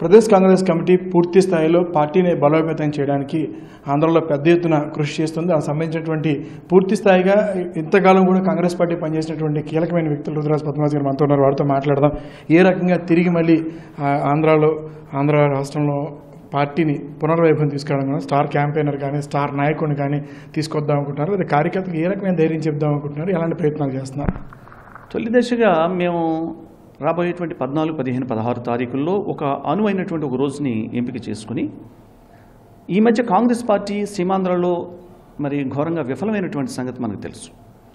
Pradesh Congress committee పూర్తి స్థాయిలో పార్టీని బలోపేతం చేయడానికి ఆంధ్రలో పెద్ద ఎత్తున కృషి చేస్తుంది దానికి సంబంధించినటువంటి పూర్తి స్థాయిగా ఇంతకాలం కూడా కాంగ్రెస్ పార్టీ పనిచేసినటువంటి కీలకమైన వ్యక్తులు రుద్రాజ్ పద్మావతి గారు మనతో ఉన్నారు వారితో మాట్లాడదాం ఏ రకంగా తిరిగి మళ్ళీ ఆ, ఆంధ్రాలో ఆంధ్ర రాష్ట్రంలో పార్టీని పునర్వైభవం తీసుకురావడం కానీ స్టార్ క్యాంపెయినర్ కానీ స్టార్ నాయకుడిని కానీ తీసుకొద్దాం అనుకుంటున్నారు లేదా కార్యకర్తలకు ఏ రకమైన ధైర్యం చెప్దాం అనుకుంటున్నారు ఎలాంటి ప్రయత్నాలు చేస్తున్నారు తొలి దశగా మేము రాబోయేటువంటి పద్నాలుగు పదిహేను పదహారు తారీఖుల్లో ఒక అనువైనటువంటి ఒక రోజుని ఎంపిక చేసుకుని ఈ మధ్య కాంగ్రెస్ పార్టీ సీమాంధ్రలో మరి ఘోరంగా విఫలమైనటువంటి సంగతి మనకు తెలుసు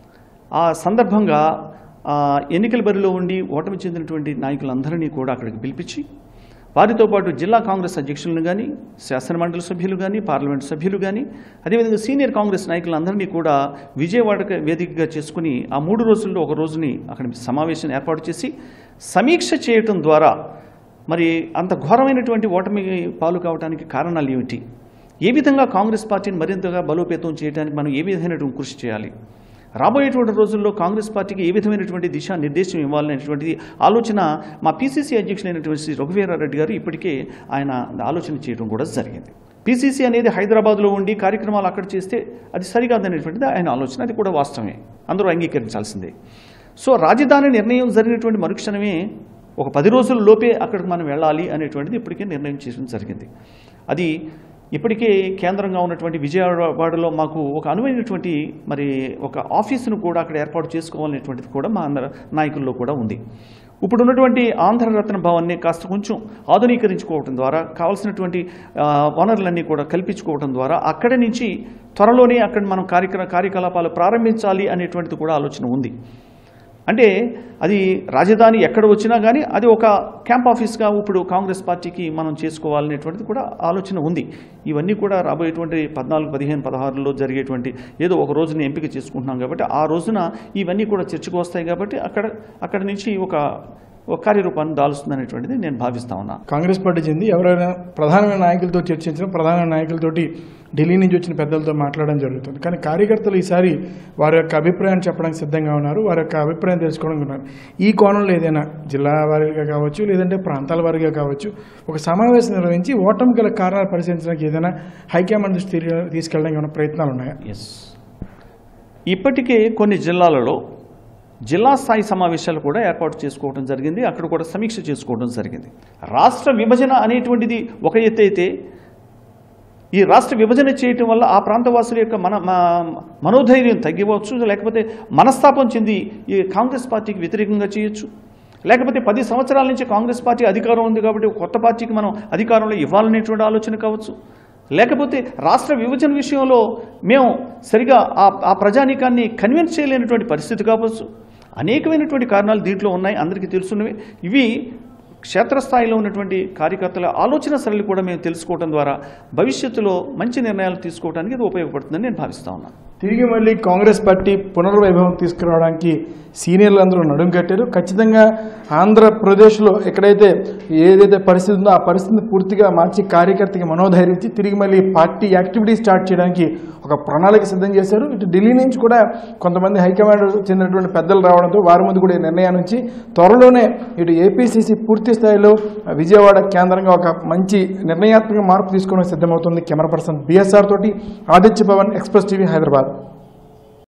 ఆ సందర్భంగా ఆ ఎన్నికల బరిలో ఉండి ఓటమి చెందినటువంటి నాయకులందరినీ కూడా అక్కడికి పిలిపించి వారితో పాటు జిల్లా కాంగ్రెస్ అధ్యక్షులను కానీ శాసనమండలి సభ్యులు కానీ పార్లమెంట్ సభ్యులు కానీ అదేవిధంగా సీనియర్ కాంగ్రెస్ నాయకులందరినీ కూడా విజయవాడ వేదికగా చేసుకుని ఆ మూడు రోజుల్లో ఒక రోజుని అక్కడ సమావేశం ఏర్పాటు చేసి సమీక్ష చేయటం ద్వారా మరి అంత ఘోరమైనటువంటి ఓటమి పాలు కావడానికి కారణాలు ఏమిటి ఏ విధంగా కాంగ్రెస్ పార్టీని మరింతగా బలోపేతం చేయడానికి మనం ఏ విధమైనటువంటి కృషి చేయాలి రాబోయేటువంటి రోజుల్లో కాంగ్రెస్ పార్టీకి ఏ విధమైనటువంటి దిశా నిర్దేశం ఇవ్వాలనేటువంటి ఆలోచన మా పీసీసీ అధ్యక్షులైనటువంటి శ్రీ రఘువీరారెడ్డి గారు ఇప్పటికే ఆయన ఆలోచన చేయడం కూడా జరిగింది పీసీసీ అనేది హైదరాబాద్లో ఉండి కార్యక్రమాలు అక్కడ చేస్తే అది సరికాదనేటువంటిది ఆయన ఆలోచన అది కూడా వాస్తవమే అందరూ అంగీకరించాల్సిందే సో రాజధాని నిర్ణయం జరిగినటువంటి మరుక్షణమే ఒక పది రోజుల లోపే అక్కడికి మనం వెళ్ళాలి అనేటువంటిది ఇప్పటికే నిర్ణయం చేయడం జరిగింది అది ఇప్పటికే కేంద్రంగా ఉన్నటువంటి విజయవాడలో మాకు ఒక అనువైనటువంటి మరి ఒక ఆఫీసును కూడా అక్కడ ఏర్పాటు చేసుకోవాలనేటువంటిది కూడా మా అందరి నాయకుల్లో కూడా ఉంది ఇప్పుడు ఉన్నటువంటి ఆంధ్రరత్న భవన్ని కాస్త కొంచెం ఆధునీకరించుకోవడం ద్వారా కావాల్సినటువంటి ఆ, వనరులన్నీ కూడా కల్పించుకోవడం ద్వారా అక్కడి నుంచి త్వరలోనే అక్కడ మనం కార్యక్రమ కార్యకలాపాలు ప్రారంభించాలి అనేటువంటిది కూడా ఆలోచన ఉంది అంటే అది రాజధాని ఎక్కడ వచ్చినా కానీ అది ఒక క్యాంప్ ఆఫీస్గా ఇప్పుడు కాంగ్రెస్ పార్టీకి మనం చేసుకోవాలనేటువంటిది కూడా ఆలోచన ఉంది ఇవన్నీ కూడా రాబోయేటువంటి పద్నాలుగు పదిహేను పదహారులో జరిగేటువంటి ఏదో ఒక రోజుని ఎంపిక చేసుకుంటున్నాం కాబట్టి ఆ రోజున ఇవన్నీ కూడా చర్చకు వస్తాయి కాబట్టి అక్కడ అక్కడ నుంచి ఒక ఒక కార్యరూపాన్ని దాలుస్తుంది అనేటువంటిది నేను భావిస్తా ఉన్నా కాంగ్రెస్ పార్టీ చెంది ఎవరైనా ప్రధానమైన నాయకులతో చర్చించిన ప్రధానమైన నాయకులతోటి ఢిల్లీ నుంచి వచ్చిన పెద్దలతో మాట్లాడడం జరుగుతుంది కానీ కార్యకర్తలు ఈసారి వారి యొక్క అభిప్రాయాన్ని చెప్పడానికి సిద్ధంగా ఉన్నారు వారి యొక్క అభిప్రాయం తెలుసుకోవడానికి ఉన్నారు ఈ కోణంలో ఏదైనా జిల్లా వారీగా కావచ్చు లేదంటే ప్రాంతాల వారీగా కావచ్చు ఒక సమావేశం నిర్వహించి ఓటమి గల కారణాలు పరిశీలించడానికి ఏదైనా హైకమాండ్ దృష్టి తీ- తీసుకెళ్ళడానికి ఏమైనా ప్రయత్నాలు ఉన్నాయా ఎస్ ఇప్పటికే కొన్ని జిల్లాలలో జిల్లా స్థాయి సమావేశాలు కూడా ఏర్పాటు చేసుకోవడం జరిగింది అక్కడ కూడా సమీక్ష చేసుకోవడం జరిగింది రాష్ట్ర విభజన అనేటువంటిది ఒక ఎత్తు అయితే ఈ రాష్ట్ర విభజన చేయటం వల్ల ఆ ప్రాంతవాసుల యొక్క మన మా- మనోధైర్యం తగ్గివచ్చు లేకపోతే మనస్తాపం చెంది ఈ కాంగ్రెస్ పార్టీకి వ్యతిరేకంగా చేయొచ్చు లేకపోతే పది సంవత్సరాల నుంచి కాంగ్రెస్ పార్టీ అధికారం ఉంది కాబట్టి కొత్త పార్టీకి మనం అధికారంలో ఇవ్వాలనేటువంటి ఆలోచన కావచ్చు లేకపోతే రాష్ట్ర విభజన విషయంలో మేము సరిగా ఆ ఆ ప్రజానీకాన్ని కన్విన్స్ చేయలేనటువంటి పరిస్థితి కావచ్చు అనేకమైనటువంటి కారణాలు దీంట్లో ఉన్నాయి అందరికీ తెలుసున్నవి ఇవి క్షేత్రస్థాయిలో ఉన్నటువంటి కార్యకర్తల ఆలోచన సరళి కూడా మేము తెలుసుకోవడం ద్వారా భవిష్యత్తులో మంచి నిర్ణయాలు తీసుకోవడానికి ఇది ఉపయోగపడుతుందని నేను భావిస్తా ఉన్నాను తిరిగి మళ్ళీ కాంగ్రెస్ పార్టీ పునర్వైభవం తీసుకురావడానికి సీనియర్లు అందరూ నడుం కట్టారు ఖచ్చితంగా ఆంధ్రప్రదేశ్లో ఎక్కడైతే ఏదైతే పరిస్థితి ఉందో ఆ పరిస్థితిని పూర్తిగా మార్చి కార్యకర్తకి మనోధైర్యం ఇచ్చి తిరిగి మళ్ళీ పార్టీ యాక్టివిటీ స్టార్ట్ చేయడానికి ఒక ప్రణాళిక సిద్ధం చేశారు ఇటు ఢిల్లీ నుంచి కూడా కొంతమంది హైకమాండ్ చెందినటువంటి పెద్దలు రావడంతో వారి ముందు కూడా ఈ నిర్ణయాన్ని నుంచి త్వరలోనే ఇటు ఏపీసీసీ పూర్తి స్థాయిలో విజయవాడ కేంద్రంగా ఒక మంచి నిర్ణయాత్మక మార్పు తీసుకోవడానికి సిద్ధమవుతుంది కెమెరా పర్సన్ బిఎస్ఆర్ తోటి ఆదిత్య భవన్ ఎక్స్ప్రెస్ టీవీ హైదరాబాద్